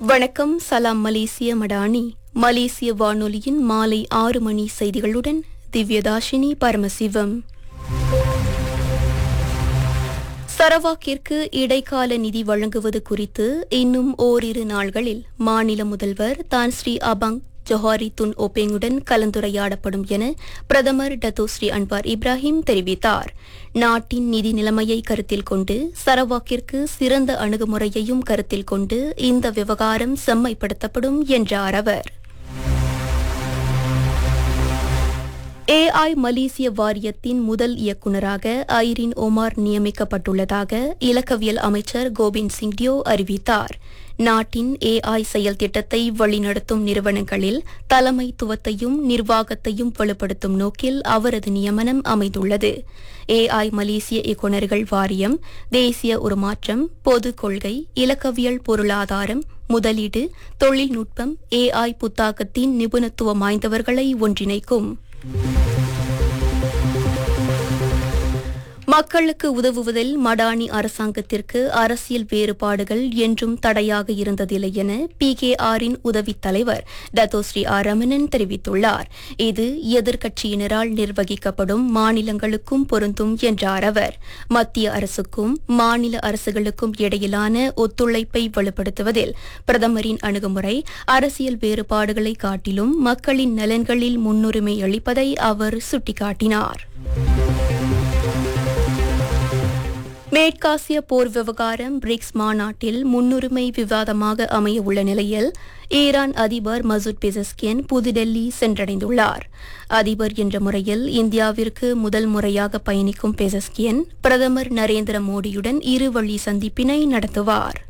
வணக்கம் சலாம் மலேசிய மடானி மலேசிய வானொலியின் மாலை ஆறு மணி செய்திகளுடன் திவ்யதாஷினி பரமசிவம் சரவாக்கிற்கு இடைக்கால நிதி வழங்குவது குறித்து இன்னும் ஓரிரு நாள்களில் மாநில முதல்வர் தான் ஸ்ரீ அபங் ஜொஹாரி துன் ஓபேங்குடன் கலந்துரையாடப்படும் என பிரதமர் டத்தோஸ்ரீ அன்வார் இப்ராஹிம் தெரிவித்தார் நாட்டின் நிதி நிலைமையை கருத்தில் கொண்டு சரவாக்கிற்கு சிறந்த அணுகுமுறையையும் கருத்தில் கொண்டு இந்த விவகாரம் செம்மைப்படுத்தப்படும் என்றார் அவர் ஏஐ மலேசிய வாரியத்தின் முதல் இயக்குநராக ஐரின் ஒமார் நியமிக்கப்பட்டுள்ளதாக இலக்கவியல் அமைச்சர் கோபிந்த் சிங் டியோ அறிவித்தார் நாட்டின் ஏஐ செயல் திட்டத்தை வழிநடத்தும் நிறுவனங்களில் தலைமைத்துவத்தையும் நிர்வாகத்தையும் வலுப்படுத்தும் நோக்கில் அவரது நியமனம் அமைந்துள்ளது ஏஐ மலேசிய இயக்குநர்கள் வாரியம் தேசிய உருமாற்றம் பொது கொள்கை இலக்கவியல் பொருளாதாரம் முதலீடு தொழில்நுட்பம் ஏஐ புத்தாக்கத்தின் நிபுணத்துவம் வாய்ந்தவர்களை ஒன்றிணைக்கும் மக்களுக்கு உதவுவதில் மடானி அரசாங்கத்திற்கு அரசியல் வேறுபாடுகள் என்றும் தடையாக இருந்ததில்லை என பி கே ஆரின் உதவித் தலைவர் டத்தோஸ்ரீ ஆர் ரமணன் தெரிவித்துள்ளார் இது எதிர்க்கட்சியினரால் நிர்வகிக்கப்படும் மாநிலங்களுக்கும் பொருந்தும் என்றார் அவர் மத்திய அரசுக்கும் மாநில அரசுகளுக்கும் இடையிலான ஒத்துழைப்பை வலுப்படுத்துவதில் பிரதமரின் அணுகுமுறை அரசியல் வேறுபாடுகளை காட்டிலும் மக்களின் நலன்களில் முன்னுரிமை அளிப்பதை அவர் சுட்டிக்காட்டினார் மேற்காசிய போர் விவகாரம் பிரிக்ஸ் மாநாட்டில் முன்னுரிமை விவாதமாக அமைய உள்ள நிலையில் ஈரான் அதிபர் மசூத் பெசஸ்கியன் புதுடெல்லி சென்றடைந்துள்ளார் அதிபர் என்ற முறையில் இந்தியாவிற்கு முதல் முறையாக பயணிக்கும் பெசஸ்கியன் பிரதமர் நரேந்திர மோடியுடன் இருவழி சந்திப்பினை நடத்துவார்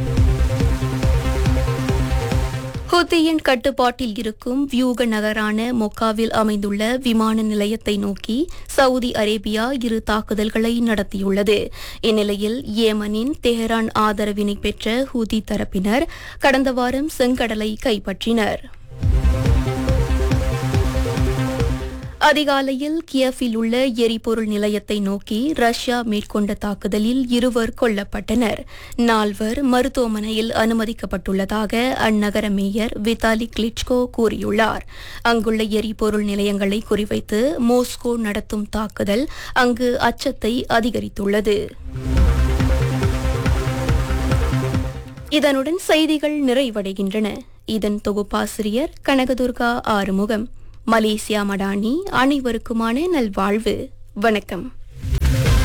ஹுத்தியின் கட்டுப்பாட்டில் இருக்கும் வியூக நகரான மொக்காவில் அமைந்துள்ள விமான நிலையத்தை நோக்கி சவுதி அரேபியா இரு தாக்குதல்களை நடத்தியுள்ளது இந்நிலையில் ஏமனின் தெஹரான் ஆதரவினை பெற்ற ஹூதி தரப்பினர் கடந்த வாரம் செங்கடலை கைப்பற்றினர் அதிகாலையில் கியஃபில் உள்ள எரிபொருள் நிலையத்தை நோக்கி ரஷ்யா மேற்கொண்ட தாக்குதலில் இருவர் கொல்லப்பட்டனர் நால்வர் மருத்துவமனையில் அனுமதிக்கப்பட்டுள்ளதாக அந்நகர மேயர் விதாலி கிளிச்கோ கூறியுள்ளார் அங்குள்ள எரிபொருள் நிலையங்களை குறிவைத்து மோஸ்கோ நடத்தும் தாக்குதல் அங்கு அச்சத்தை அதிகரித்துள்ளது இதனுடன் செய்திகள் நிறைவடைகின்றன இதன் தொகுப்பாசிரியர் கனகதுர்கா ஆறுமுகம் மலேசியா மடானி அனைவருக்குமான நல்வாழ்வு வணக்கம்